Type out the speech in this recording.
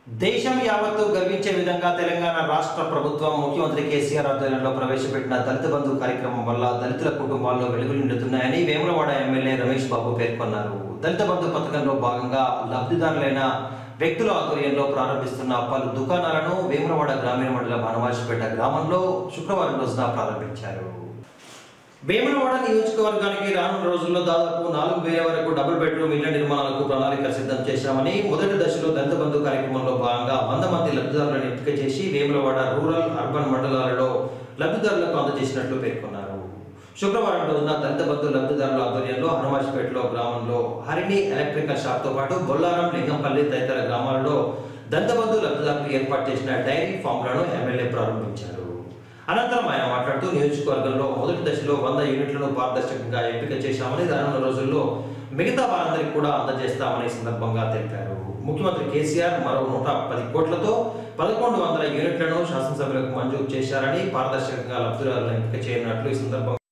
దేశం యావత్తు గర్వించే విధంగా తెలంగాణ రాష్ట్ర ప్రభుత్వం ముఖ్యమంత్రి కేసీఆర్ ఆధ్వర్యంలో ప్రవేశపెట్టిన దళిత బంధు కార్యక్రమం వల్ల దళితుల కుటుంబాల్లో వెలుగులు నిండుతున్నాయని వేములవాడ ఎమ్మెల్యే రమేష్ బాబు పేర్కొన్నారు దళిత బంధు పథకంలో భాగంగా లబ్ధిదారులైన వ్యక్తుల ఆధ్వర్యంలో ప్రారంభిస్తున్న పలు దుకాణాలను వేములవాడ గ్రామీణ మండలం హనుమాజిపేట గ్రామంలో శుక్రవారం రోజున ప్రారంభించారు వేములవాడ నియోజకవర్గానికి రానున్న రోజుల్లో దాదాపు నాలుగు వేల వరకు డబుల్ బెడ్రూమ్ ఇళ్ల నిర్మాణాలకు ప్రణాళిక సిద్ధం చేశామని మొదటి దశలో దళిత బంధు కార్యక్రమంలో భాగంగా వంద మంది లబ్ధిదారులను ఎంపిక చేసి వేములవాడ రూరల్ అర్బన్ మండలాలలో లబ్ధిదారులకు అందజేసినట్లు పేర్కొన్నారు శుక్రవారం రోజున దళిత బంధు లబ్ధిదారుల ఆధ్వర్యంలో హనుమాజ్పేటలో గ్రామంలో హరిణి ఎలక్ట్రికల్ షాప్తో పాటు బొల్లారం లింగంపల్లి తదితర గ్రామాలలో దళిత బంధు లబ్ధిదారులు ఏర్పాటు చేసిన డైరీ ఫామ్లను ఎమ్మెల్యే ప్రారంభించారు అనంతరం ఆయన మాట్లాడుతూ నియోజకవర్గంలో మొదటి దశలో వంద యూనిట్లను పారదర్శకంగా ఎంపిక చేశామని రానున్న రోజుల్లో మిగతా వారందరికీ కూడా అందజేస్తామని ఈ సందర్భంగా తెలిపారు ముఖ్యమంత్రి కేసీఆర్ మరో నూట పది కోట్లతో పదకొండు వందల యూనిట్లను శాసనసభలకు మంజూరు చేశారని పారదర్శకంగా లబ్ధిదారులను ఎంపిక చేయనున్నట్లు ఈ సందర్భంగా